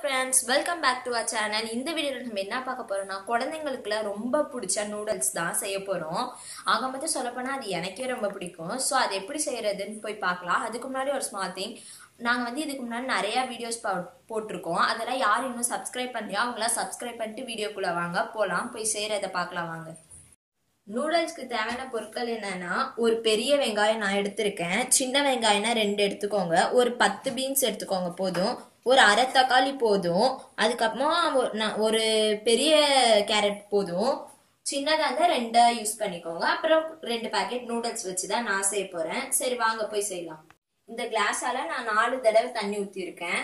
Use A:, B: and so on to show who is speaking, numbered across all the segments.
A: friends welcome back to our channel இந்த வீடியோவில் நம்ம என்ன பார்க்க போறோம்னா குழந்தைங்களுக்குலாம் ரொம்ப பிடிச்ச நூடுல்ஸ் தான் செய்ய போறோம் ஆக மொத்தம் சொல்லப்போனால் அது எனக்கே ரொம்ப பிடிக்கும் ஸோ அது எப்படி செய்யறதுன்னு போய் பார்க்கலாம் அதுக்கு முன்னாடி ஒரு ஸ்மால் திங் நாங்கள் வந்து இதுக்கு முன்னாடி நிறைய வீடியோஸ் போட்டிருக்கோம் அதெல்லாம் யார் இன்னும் சப்ஸ்கிரைப் பண்ணலையோ அவங்களாம் சப்ஸ்கிரைப் பண்ணிட்டு வீடியோக்குள்ளே வாங்க போகலாம் போய் செய்கிறத பார்க்கலாம் வாங்க நூடுல்ஸ்க்கு தேவையான பொருட்கள் என்னன்னா ஒரு பெரிய வெங்காயம் நான் எடுத்திருக்கேன் சின்ன வெங்காயம்னா ரெண்டு எடுத்துக்கோங்க ஒரு பத்து பீன்ஸ் எடுத்துக்கோங்க போதும் ஒரு அரை தக்காளி போதும் அதுக்கப்புறமா ஒரு- நான் ஒரு பெரிய கேரட் போதும் சின்னதாக இருந்தால் ரெண்டா யூஸ் பண்ணிக்கோங்க அப்புறம் ரெண்டு பாக்கெட் நூடுல்ஸ் வச்சு தான் நான் செய்ய போகிறேன் சரி வாங்க போய் செய்யலாம் இந்த கிளாஸால நான் நாலு தடவை தண்ணி ஊற்றிருக்கேன்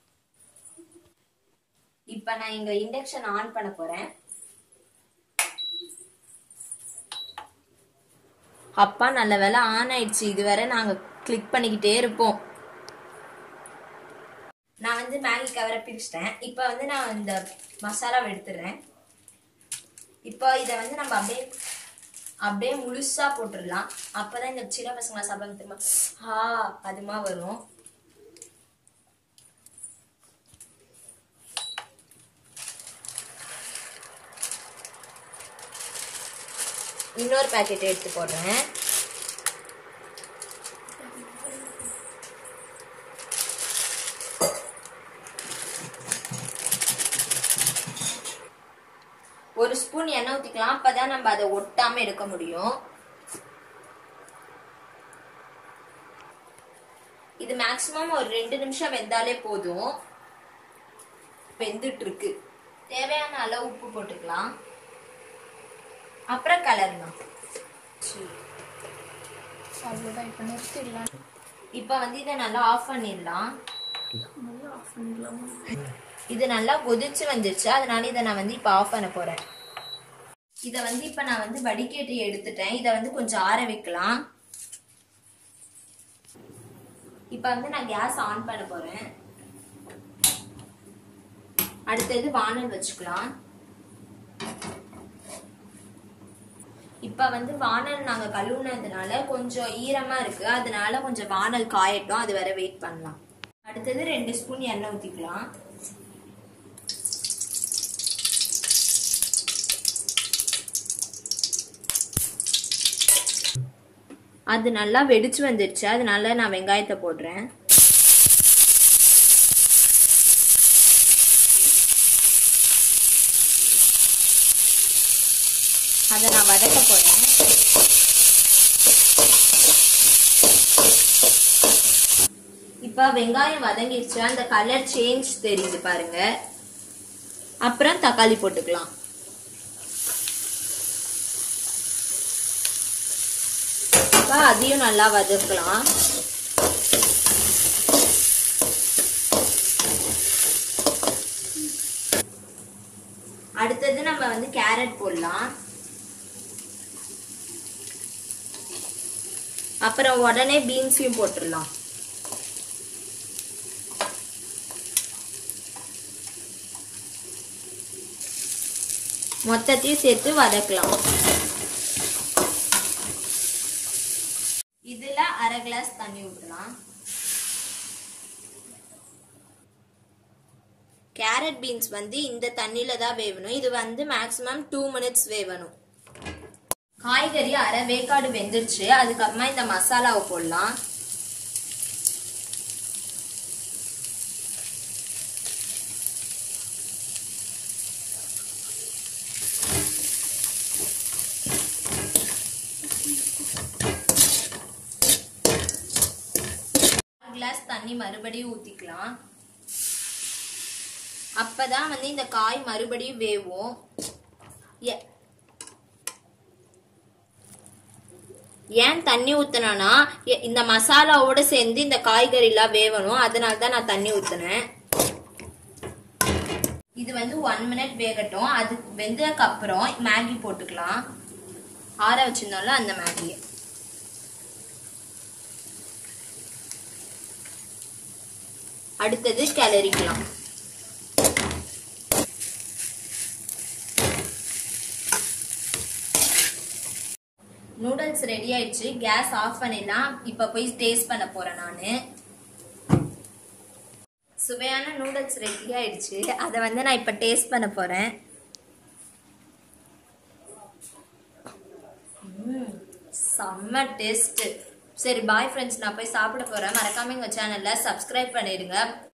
A: இப்போ நான் இங்கே இண்டக்ஷன் ஆன் பண்ண போகிறேன் அப்பா நல்ல வேலை ஆன் ஆயிடுச்சு இதுவரை நாங்க கிளிக் பண்ணிக்கிட்டே இருப்போம் நான் வந்து மேகி கவரை பிரிச்சிட்டேன் இப்போ வந்து நான் இந்த மசாலாவை எடுத்துடுறேன் இப்போ இதை வந்து நம்ம அப்படியே அப்படியே முழுசா போட்டுடலாம் அப்பதான் இந்த சின்ன பசங்க சாப்பிட திரும்ப ஆ அதுமா வரும் இன்னொரு பாக்கெட் எடுத்து போடுறேன் ஒரு ஸ்பூன் எண்ணெய் ஊத்திக்கலாம் அப்பதான் நம்ம அதை ஒட்டாம எடுக்க முடியும் இது மேக்சிமம் ஒரு ரெண்டு நிமிஷம் வெந்தாலே போதும் வெந்துட்டு இருக்கு தேவையான அளவு உப்பு போட்டுக்கலாம் அப்புறம் கலரலாம்
B: அவ்வளோதான் இப்போ நிறுத்திடலாம்
A: இப்போ வந்து இதை நல்லா ஆஃப் பண்ணிடலாம்
B: நல்லா ஆஃப் பண்ணிடலாமா
A: இது நல்லா கொதிச்சு வந்துருச்சு அதனால இதை நான் வந்து இப்போ ஆஃப் பண்ண போறேன் இதை வந்து இப்போ நான் வந்து வடிகட்டி எடுத்துட்டேன் இதை வந்து கொஞ்சம் ஆற வைக்கலாம் இப்போ வந்து நான் கேஸ் ஆன் பண்ண போறேன் அடுத்தது வானல் வச்சுக்கலாம் இப்போ வந்து வானல் நாங்கள் கழுவுனதுனால கொஞ்சம் ஈரமா இருக்கு அதனால கொஞ்சம் வானல் காயட்டும் அது வரை வெயிட் பண்ணலாம் அடுத்தது ரெண்டு ஸ்பூன் எண்ணெய் ஊற்றிக்கலாம் அது நல்லா வெடிச்சு வந்துடுச்சு அதனால நான் வெங்காயத்தை போடுறேன் அதை நான் வதக்க போறேன் இப்ப வெங்காயம் வதங்கிடுச்சு அந்த கலர் சேஞ்ச் தெரியுது பாருங்க அப்புறம் தக்காளி போட்டுக்கலாம் இப்ப அதையும் நல்லா வதக்கலாம் அடுத்தது நம்ம வந்து கேரட் போடலாம் அப்புறம் உடனே பீன்ஸையும் போட்டுடலாம் மொத்தத்தையும் சேர்த்து வதக்கலாம் இதுல அரை கிளாஸ் தண்ணி ஊற்றலாம் கேரட் பீன்ஸ் வந்து இந்த தண்ணியில தான் வேகணும் இது வந்து மேக்ஸிமம் டூ மினிட்ஸ் வேகணும் காய்கறி அரை வேக்காடு வெந்துருச்சு அதுக்கப்புறமா இந்த மசாலாவை போடலாம் கிளாஸ் தண்ணி மறுபடியும் ஊத்திக்கலாம் அப்பதான் வந்து இந்த காய் மறுபடியும் வேவும் எ- ஏன் தண்ணி ஊத்துனேன்னா எ- இந்த மசாலாவோட சேர்ந்து இந்த காய்கறிலாம் வேவணும் அதனால தான் நான் தண்ணி ஊத்துனேன் இது வந்து ஒன் மினிட் வேகட்டும் அது வெந்ததுக்கு அப்புறம் மேகி போட்டுக்கலாம் ஆற வச்சிருந்தோம்ல அந்த மேகியை அடுத்தது கிளறிக்கலாம் நூடுல்ஸ் ரெடி ஆயிடுச்சு கேஸ் ஆஃப் பண்ணிடலாம் இப்ப போய் டேஸ்ட் பண்ண போறேன் நானு சுவையான நூடுல்ஸ் ரெடி ஆயிடுச்சு அதை வந்து நான் இப்போ டேஸ்ட் பண்ண போகிறேன் செம்ம டேஸ்ட்டு சரி பாய் ஃப்ரெண்ட்ஸ் நான் போய் சாப்பிட போகிறேன் மறக்காம எங்கள் சேனலில் சப்ஸ்கிரைப் பண்ணிடுங்க